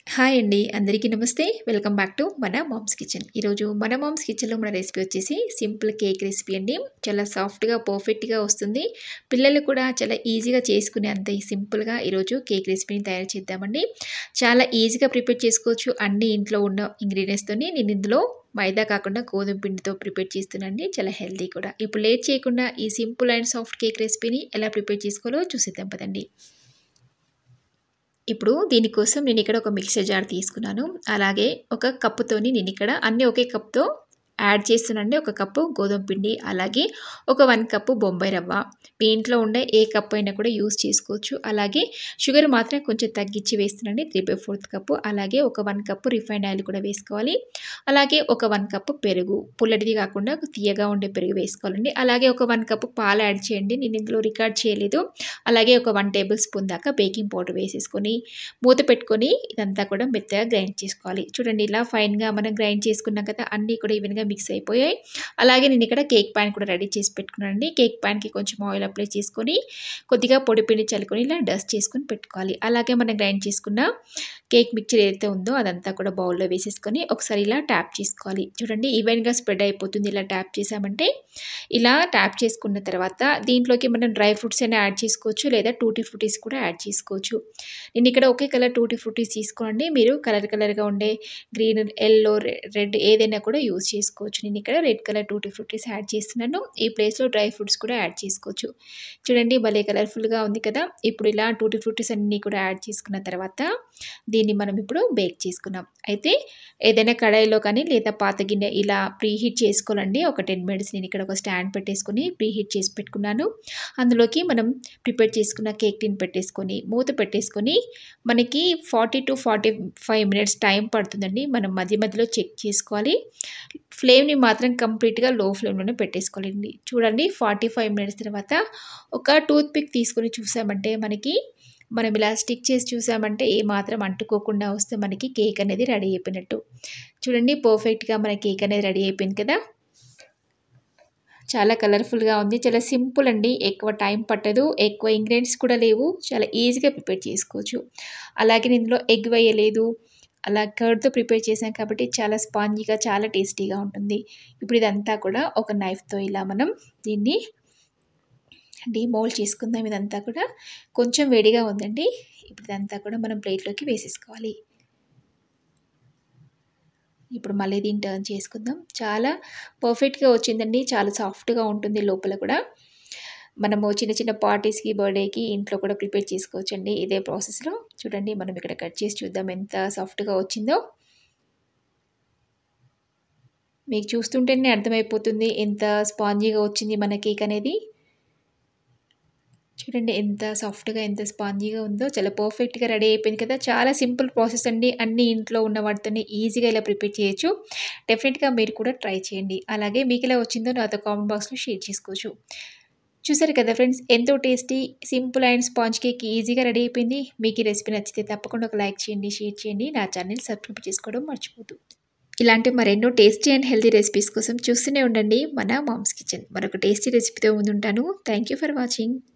hi అండి అందరికీ నమస్తే వెల్కమ్ బ్యాక్ టు మన మామ్స్ కిచెన్ ఈరోజు మన మామ్స్ కిచెన్లో మన రెసిపీ వచ్చేసి సింపుల్ కేక్ రెసిపీ అండి చాలా సాఫ్ట్గా పర్ఫెక్ట్గా వస్తుంది పిల్లలు కూడా చాలా ఈజీగా చేసుకునే అంత సింపుల్గా ఈరోజు కేక్ రెసిపీని తయారు చేద్దామండి చాలా ఈజీగా ప్రిపేర్ చేసుకోవచ్చు అన్ని ఇంట్లో ఉన్న ఇంగ్రీడియంట్స్తోని నేను ఇందులో మైదా కాకుండా గోధుమ పిండితో ప్రిపేర్ చేస్తున్నాండి చాలా హెల్తీ కూడా ఇప్పుడు లేట్ చేయకుండా ఈ సింపుల్ అండ్ సాఫ్ట్ కేక్ రెసిపీని ఎలా ప్రిపేర్ చేసుకోవాలో చూసేద్దాం పదండి ఇప్పుడు దీనికోసం నేను ఇక్కడ ఒక మిక్సర్ జార్ తీసుకున్నాను అలాగే ఒక కప్పుతోని నేను ఇక్కడ అన్నీ ఒకే కప్తో యాడ్ చేస్తున్నానండి ఒక కప్పు గోధుమ పిండి అలాగే ఒక వన్ కప్పు బొంబాయి రవ్వ మీ ఇంట్లో ఉండే ఏ కప్పు అయినా కూడా యూస్ చేసుకోవచ్చు అలాగే షుగర్ మాత్రం కొంచెం తగ్గించి వేస్తున్నాండి త్రీ బై ఫోర్త్ కప్పు అలాగే ఒక వన్ కప్పు రిఫైండ్ ఆయిల్ కూడా వేసుకోవాలి అలాగే ఒక వన్ కప్పు పెరుగు పుల్లటిది కాకుండా తీయగా ఉండే పెరుగు వేసుకోవాలండి అలాగే ఒక వన్ కప్పు పాలు యాడ్ చేయండి నేను ఇందులో రికార్డ్ చేయలేదు అలాగే ఒక వన్ టేబుల్ స్పూన్ దాకా బేకింగ్ పౌడర్ వేసేసుకొని మూత పెట్టుకొని ఇదంతా కూడా మెత్తగా గ్రైండ్ చేసుకోవాలి చూడండి ఇలా ఫైన్గా మనం గ్రైండ్ చేసుకున్నాం కదా అన్నీ కూడా ఈవెన్గా మిక్స్ అయిపోయాయి అలాగే నేను ఇక్కడ కేక్ ప్యాన్ కూడా రెడీ చేసి పెట్టుకున్నానండి కేక్ ప్యాన్కి కొంచెం ఆయిల్ అప్లై చేసుకొని కొద్దిగా పొడి పిండి చల్లుకొని ఇలా డస్ట్ చేసుకొని పెట్టుకోవాలి అలాగే మనం గ్రైండ్ చేసుకున్న కేక్ మిక్చర్ ఏదైతే ఉందో అదంతా కూడా బౌల్లో వేసేసుకొని ఒకసారి ఇలా ట్యాప్ చేసుకోవాలి చూడండి ఈవెన్గా స్ప్రెడ్ అయిపోతుంది ఇలా ట్యాప్ చేసామంటే ఇలా ట్యాప్ చేసుకున్న తర్వాత దీంట్లోకి మనం డ్రై ఫ్రూట్స్ అయినా యాడ్ చేసుకోవచ్చు లేదా టూటీ ఫ్రూటీస్ కూడా యాడ్ చేసుకోవచ్చు నేను ఇక్కడ ఒకే కలర్ టూటీ ఫ్రూటీస్ తీసుకోండి మీరు కలర్ కలర్గా ఉండే గ్రీన్ ఎల్లో రెడ్ ఏదైనా కూడా యూజ్ చేసుకోవచ్చు నేను ఇక్కడ red colour tutti fruttis add చేస్తున్నాను ఈ ప్లేస్లో డ్రై ఫ్రూట్స్ కూడా యాడ్ చేసుకోవచ్చు చూడండి భలే కలర్ఫుల్గా ఉంది కదా ఇప్పుడు ఇలా టూటీ ఫ్రూటీస్ అన్నీ కూడా యాడ్ చేసుకున్న తర్వాత దీన్ని మనం ఇప్పుడు బేక్ చేసుకున్నాం అయితే ఏదైనా కడాయిలో కానీ లేదా పాత గిన్నె ఇలా ప్రీహీట్ చేసుకోవాలండి ఒక టెన్ మినిట్స్ నేను ఇక్కడ ఒక స్టాండ్ పెట్టేసుకొని ప్రీహీట్ చేసి పెట్టుకున్నాను అందులోకి మనం ప్రిపేర్ చేసుకున్న కేక్ టిన్ పెట్టేసుకొని మూత పెట్టేసుకొని మనకి forty to forty five minutes time పడుతుందండి మనం మధ్య మధ్యలో చెక్ చేసుకోవాలి ఫ్లేమ్ని మాత్రం కంప్లీట్గా లో ఫ్లేమ్లోనే పెట్టేసుకోవాలండి చూడండి ఫార్టీ ఫైవ్ మినిట్స్ తర్వాత ఒక టూత్ పిక్ తీసుకొని చూసామంటే మనకి మనం ఇలా స్టిక్ చేసి చూసామంటే ఏ మాత్రం అంటుకోకుండా వస్తే మనకి కేక్ అనేది రెడీ అయిపోయినట్టు చూడండి పర్ఫెక్ట్గా మన కేక్ అనేది రెడీ అయిపోయింది కదా చాలా కలర్ఫుల్గా ఉంది చాలా సింపుల్ అండి ఎక్కువ టైం పట్టదు ఎక్కువ ఇంగ్రీడియంట్స్ కూడా లేవు చాలా ఈజీగా ప్రిపేర్ చేసుకోవచ్చు అలాగే ఇందులో ఎగ్ వేయలేదు అలా కర్డ్తో ప్రిపేర్ చేసాం కాబట్టి చాలా స్పాంజీగా చాలా టేస్టీగా ఉంటుంది ఇప్పుడు ఇదంతా కూడా ఒక నైఫ్తో ఇలా మనం దీన్ని డీమోల్డ్ చేసుకుందాం ఇదంతా కూడా కొంచెం వేడిగా ఉందండి ఇప్పుడు ఇదంతా కూడా మనం ప్లేట్లోకి వేసేసుకోవాలి ఇప్పుడు మళ్ళీ దీన్ని టర్న్ చేసుకుందాం చాలా పర్ఫెక్ట్గా వచ్చిందండి చాలా సాఫ్ట్గా ఉంటుంది లోపల కూడా మనము చిన్న చిన్న పార్టీస్కి బర్త్డేకి ఇంట్లో కూడా ప్రిపేర్ చేసుకోవచ్చండి ఇదే ప్రాసెస్లో చూడండి మనం ఇక్కడ కట్ చేసి చూద్దాం ఎంత సాఫ్ట్గా వచ్చిందో మీకు చూస్తుంటేనే అర్థమైపోతుంది ఎంత స్పాంజీగా వచ్చింది మన కేక్ అనేది చూడండి ఎంత సాఫ్ట్గా ఎంత స్పాంజీగా ఉందో చాలా పర్ఫెక్ట్గా రెడీ అయిపోయింది కదా చాలా సింపుల్ ప్రాసెస్ అండి అన్ని ఇంట్లో ఉన్న వాటితోనే ఈజీగా ఇలా ప్రిపేర్ చేయొచ్చు డెఫినెట్గా మీరు కూడా ట్రై చేయండి అలాగే మీకు ఎలా వచ్చిందో నాతో కామెంట్ బాక్స్లో షేర్ చేసుకోవచ్చు చూసారు కదా ఫ్రెండ్స్ ఎంతో tasty simple and sponge cake ఈజీగా రెడీ అయిపోయింది మీకు ఈ రెసిపీ నచ్చితే తప్పకుండా ఒక లైక్ చేయండి షేర్ చేయండి నా ఛానల్ సబ్స్క్రైబ్ చేసుకోవడం మర్చిపోదు ఇలాంటి మరెన్నో టేస్టీ అండ్ హెల్తీ రెసిపీస్ కోసం చూస్తూనే ఉండండి మన మామ్స్ కిచెన్ మరొక టేస్టీ రెసిపీతో ముందుంటాను థ్యాంక్ యూ ఫర్ వాచింగ్